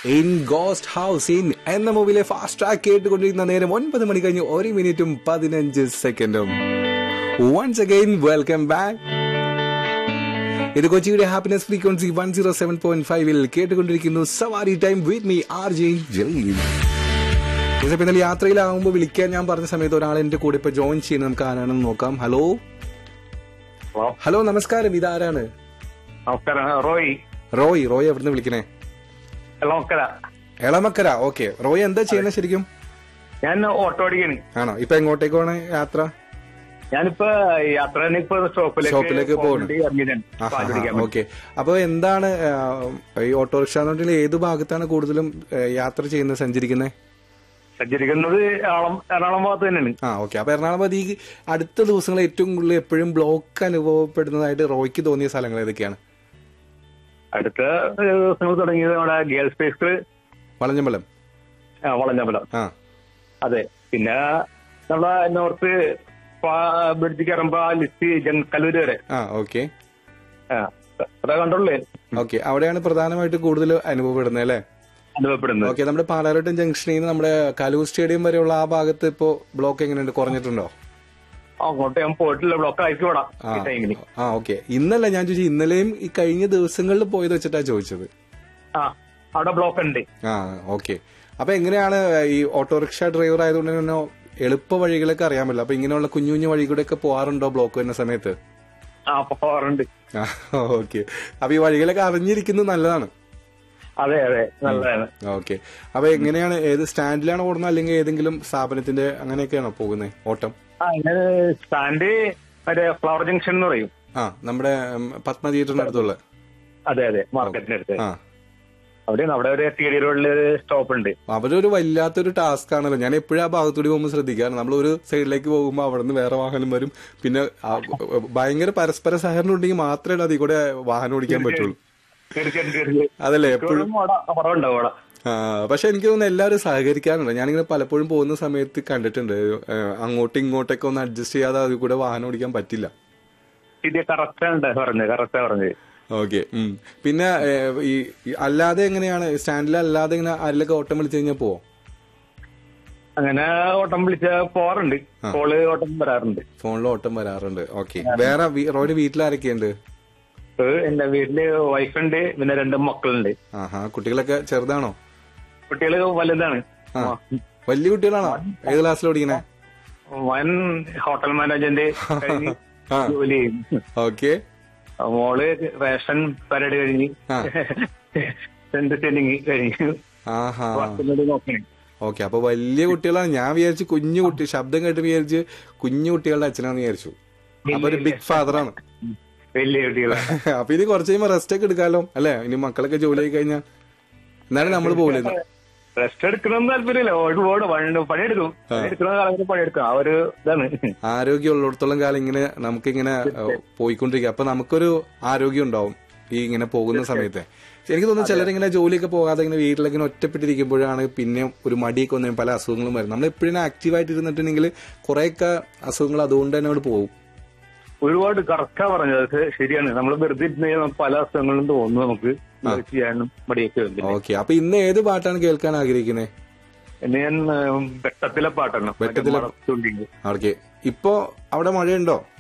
In ghost house in എന്ന മൂവിലെ fast track കേട്ടുകൊണ്ടിരിക്കുന്ന നേരം ഒൻപത് മണി കഴിഞ്ഞ് ഒരു മിനിറ്റും പതിനഞ്ച് സെക്കൻഡും വൺസ് അഗൈൻ വെൽക്കം ബാക്ക് ഇത് കൊച്ചിയുടെ happiness frequency one zero seven point ഫൈവിൽ കേട്ടുകൊണ്ടിരിക്കുന്നു Savari time with me R J Jaleel ഇന്നലെ യാത്രയിലാകുമ്പോൾ വിളിക്കാൻ ഞാൻ പറഞ്ഞ സമയത്ത് ഒരാൾ എന്റെ കൂടെ ഇപ്പൊ ജോയിൻ ചെയ്യുന്നത് നമുക്ക് ആരാണെന്ന് നോക്കാം ഹലോ ഹലോ ഹലോ നമസ്കാരം ഇതാരാണ് നമസ്കാരം റോയ് റോയ് റോയ് എവിടുന്ന് വിളിക്കണേ എളമക്കര എളമക്കര ഓക്കെ റോയ് എന്താ ചെയ്യുന്നത് ശരിക്കും ഞാൻ ഓട്ടോ ഓടിക്കാണ് ആണോ ഇപ്പൊ എങ്ങോട്ടേക്ക് പോണേ യാത്ര ഞാനിപ്പോ യാത്ര ഇപ്പൊ ഷോപ്പിലേക്ക് ഷോപ്പിലേക്ക് പോകാൻ പോകണം. വേണ്ടി ഇറങ്ങിയതാണ്. പാല് കുടിക്കാൻ വേണ്ടി. ഓക്കെ അപ്പൊ എന്താണ് ആ, ഈ ഓട്ടോറിക്ഷ എന്നുണ്ടെങ്കിൽ ഏത് ഭാഗത്താണ് കൂടുതലും ആ, യാത്ര ചെയ്യുന്നത് സഞ്ചരിക്കുന്നത് സഞ്ചരിക്കുന്നത് എറണാകുളം എറണാകുളം ഭാഗത്ത് തന്നെയാണ് ആ ഓക്കെ അപ്പൊ എറണാകുളം ഈ അടുത്ത ദിവസങ്ങളിൽ ഏറ്റവും കൂടുതൽ എപ്പോഴും ബ്ലോക്ക് അനുഭവപ്പെടുന്നതായിട്ട് റോയ്ക്ക് തോന്നിയ സ്ഥലങ്ങൾ ഏതൊക്കെയാണ് അടുത്ത ദിവസങ്ങൾ തുടങ്ങിയത് നമ്മുടെ ഗേൾ സ്പേസ് വളഞ്ഞമ്പലം വളഞ്ഞമ്പലം ആ അതെ പിന്നെ നമ്മളെ നോർത്ത് ബ്രിഡ്ജ് കയറുമ്പോ ആ ലിസ്റ്റ് ജങ് കല്ലൂര് വരെ ആ ഓക്കെ ആ, അതാ കണ്ടുള്ളേ ഓക്കെ അവിടെയാണ് പ്രധാനമായിട്ട് കൂടുതൽ അനുഭവപ്പെടുന്നത് അല്ലേ അനുഭവപ്പെടുന്നത് ഓക്കെ നമ്മുടെ പാലാരോട്ടം ജംഗ്ഷനിൽ നിന്ന് നമ്മുടെ കലൂർ സ്റ്റേഡിയം വരെയുള്ള ആ ഭാഗത്ത് ഇപ്പോ ബ്ലോക്ക് എങ്ങനെയുണ്ട് കുറഞ്ഞിട്ടുണ്ടോ അങ്ങോട്ട് ഞാൻ പോയിട്ടില്ല ബ്ലോക്ക് ആയിരിക്കും ഇവിടെ ആ ഈ ടൈമിന് ആ ഓക്കെ ഇന്നല്ല ഞാൻ ചോദിച്ചു ഇന്നലെയും ഈ കഴിഞ്ഞ ദിവസങ്ങളിൽ പോയത് വെച്ചിട്ടാ ചോദിച്ചത് ആ അവിടെ ബ്ലോക്ക് ഉണ്ട് ആ ഓക്കെ അപ്പൊ എങ്ങനെയാണ് ഈ ഓട്ടോറിക്ഷ ഡ്രൈവർ ആയതുകൊണ്ട് തന്നെ എളുപ്പ വഴികളൊക്കെ അറിയാൻ പറ്റില്ല അപ്പൊ ഇങ്ങനെയുള്ള കുഞ്ഞു കുഞ്ഞു വഴി കൂടെ ഒക്കെ പോവാറുണ്ടോ ബ്ലോക്ക് വരുന്ന സമയത്ത് ആ പോകാറുണ്ട് ആ ഓക്കെ അപ്പൊ ഈ വഴികളൊക്കെ അറിഞ്ഞിരിക്കുന്നത് നല്ലതാണ് അതെ അതെ നല്ലതാണ് ഓക്കെ അപ്പൊ എങ്ങനെയാണ് ഏത് സ്റ്റാൻഡിലാണ് ഓടുന്നത് അല്ലെങ്കിൽ ഏതെങ്കിലും സ്ഥാപനത്തിന്റെ അങ്ങനെയൊക്കെയാണോ പോകുന്നത് ഓട്ടം ആ ഇങ്ങനെ സ്റ്റാൻഡ് മറ്റേ ഫ്ലവർ ജംഗ്ഷൻ എന്ന് പറയും ആ നമ്മുടെ ഉം, പത്മ തിയേറ്ററിന്റെ അടുത്തുള്ള അതെ അതെ മാർക്കറ്റിന്റെ അടുത്ത് ആ അവിടെയാണ് അവിടെ ഒരു ടി ഡി റോഡിൽ ഒരു സ്റ്റോപ്പ് ഉണ്ട് അവരൊരു വല്ലാത്തൊരു ടാസ്ക് ആണല്ലോ ഞാൻ എപ്പോഴും ആ ഭാഗത്തൂടി പോകുമ്പോൾ ശ്രദ്ധിക്കാറ് നമ്മൾ ഒരു സൈഡിലേക്ക് പോകുമ്പോൾ അവിടെ നിന്ന് വേറെ വാഹനം വരും പിന്നെ ആ ഭയങ്കര പരസ്പര സഹകരണം ഉണ്ടെങ്കിൽ മാത്രമേ അതിൽ കൂടെ വാഹനം ഓടിക്കാൻ പറ്റുള്ളൂ തീർച്ചയായിട്ടും തീർച്ചയായും അതല്ലേ എപ്പോഴും കുറവുണ്ടാവും അവിടെ ആ പക്ഷെ എനിക്ക് തോന്നുന്നു എല്ലാവരും സഹകരിക്കാറുണ്ട് ഞാനിങ്ങനെ പലപ്പോഴും പോകുന്ന സമയത്ത് കണ്ടിട്ടുണ്ട് ഏ, അങ്ങോട്ടും ഇങ്ങോട്ടൊക്കെ ഒന്ന് അഡ്ജസ്റ്റ് ചെയ്യാതെ അതിൽ കൂടെ വാഹനം ഓടിക്കാൻ പറ്റില്ല ഇത് കറക്റ്റ് ഉണ്ട് പറഞ്ഞത് കറക്റ്റാ പറഞ്ഞത് ഓക്കെ പിന്നെ ഏ, ഈ ഈ അല്ലാതെ എങ്ങനെയാണ് സ്റ്റാൻഡിൽ അല്ലാതെ ഇങ്ങനെ ആരിലൊക്കെ ഓട്ടം വിളിച്ചു കഴിഞ്ഞാൽ പോവോ അങ്ങനെ ഓട്ടം വിളിച്ച പോവാറുണ്ട് കോള് ഓട്ടം വരാറുണ്ട് ഫോണിൽ ഓട്ടം വരാറുണ്ട് ഓക്കെ വേറെ വീ- റോയുടെ വീട്ടിൽ ആരൊക്കെയുണ്ട് ഏ, എന്റെ വീട്ടില് വൈഫുണ്ട് പിന്നെ രണ്ട് മക്കളുണ്ട് ആഹാ കുട്ടികളൊക്കെ ചെറുതാണോ കുട്ടികള് വലുതാണ് ആ വലിയ കുട്ടികളാണോ ഏത് ക്ലാസ്സിൽ ഓടിക്കണേ വൻ ഹോട്ടൽ മാനേജ്മെന്റ് കഴിഞ്ഞ് ആ ജോലി ചെയ്യും ഓക്കെ മോള് റേഷൻ പരേഡ് കഴിഞ്ഞ് ആ. സെന്റ് സെല്ലിങ് കഴിഞ്ഞു ആഹാ വർക്കിനോട് നോക്കണേ ഓക്കെ അപ്പൊ വലിയ കുട്ടികളാണ് ഞാൻ വിചാരിച്ചു കുഞ്ഞു കുട്ടി ശബ്ദം കേട്ട് വിചാരിച്ച് കുഞ്ഞു കുട്ടികളുടെ അച്ഛനാന്ന് വിചാരിച്ചു അപ്പൊ ഒരു ബിഗ് ഫാദറാണ് വലിയ കുട്ടികളാണ് അപ്പൊ ഇനി കുറച്ച് കഴിയുമ്പോ റെസ്റ്റ് ഒക്കെ എടുക്കാലോ അല്ലെ ഇനി മക്കളൊക്കെ ജോലി ആയി കഴിഞ്ഞാൽ എന്നാലും നമ്മൾ പോകില്ല റെസ്റ്റ് എടുക്കണമെന്ന് താല്പര്യമില്ല ഒരുപാട് പണി പണിയെടുക്കും പണിയെടുക്കുന്ന കാലത്ത് പണിയെടുക്കും ആ ഒരു ഇതാണ് ആരോഗ്യം ഉള്ളിടത്തോളം കാലം ഇങ്ങനെ നമുക്കിങ്ങനെ ഏഹ്, പോയിക്കൊണ്ടിരിക്കുക അപ്പൊ നമുക്കൊരു ആരോഗ്യം ഉണ്ടാവും ഈ ഇങ്ങനെ പോകുന്ന സമയത്ത് എനിക്ക് തോന്നുന്നു ചിലരിങ്ങനെ ജോലിയൊക്കെ പോകാതെ ഇങ്ങനെ വീട്ടിലൊക്കെ ഇങ്ങനെ ഒറ്റപ്പെട്ടിരിക്കുമ്പോഴാണ് പിന്നെ ഒരു മടിയൊക്കെ വന്നു പല അസുഖങ്ങളും വരും നമ്മൾ എപ്പോഴും ആക്റ്റീവായിട്ട് ഇരുന്നിട്ടുണ്ടെങ്കിൽ കുറെയൊക്കെ അസുഖങ്ങൾ അതുകൊണ്ട് തന്നെ അവിടെ പോകും ഒരുപാട് കറക്റ്റാ പറഞ്ഞത് അത് ശരിയാണ് നമ്മൾ വെറുതെ ഇരുന്ന് കഴിഞ്ഞാൽ നമുക്ക് പല അസുഖങ്ങളും തോന്നുന്നു നമുക്ക് ഇത് ചെയ്യാനും മടിയൊക്കെ വരും ഓക്കെ അപ്പൊ ഇന്ന് ഏത് പാട്ടാണ് കേൾക്കാൻ ആഗ്രഹിക്കുന്നത് എന്നെ ഞാൻ ഉം, വെട്ടത്തിലെ പാട്ടാണ് വെട്ടത്തിലെ- മരത്തുണ്ടിങ്. ഓക്കെ ഇപ്പോ അവിടെ മഴയുണ്ടോ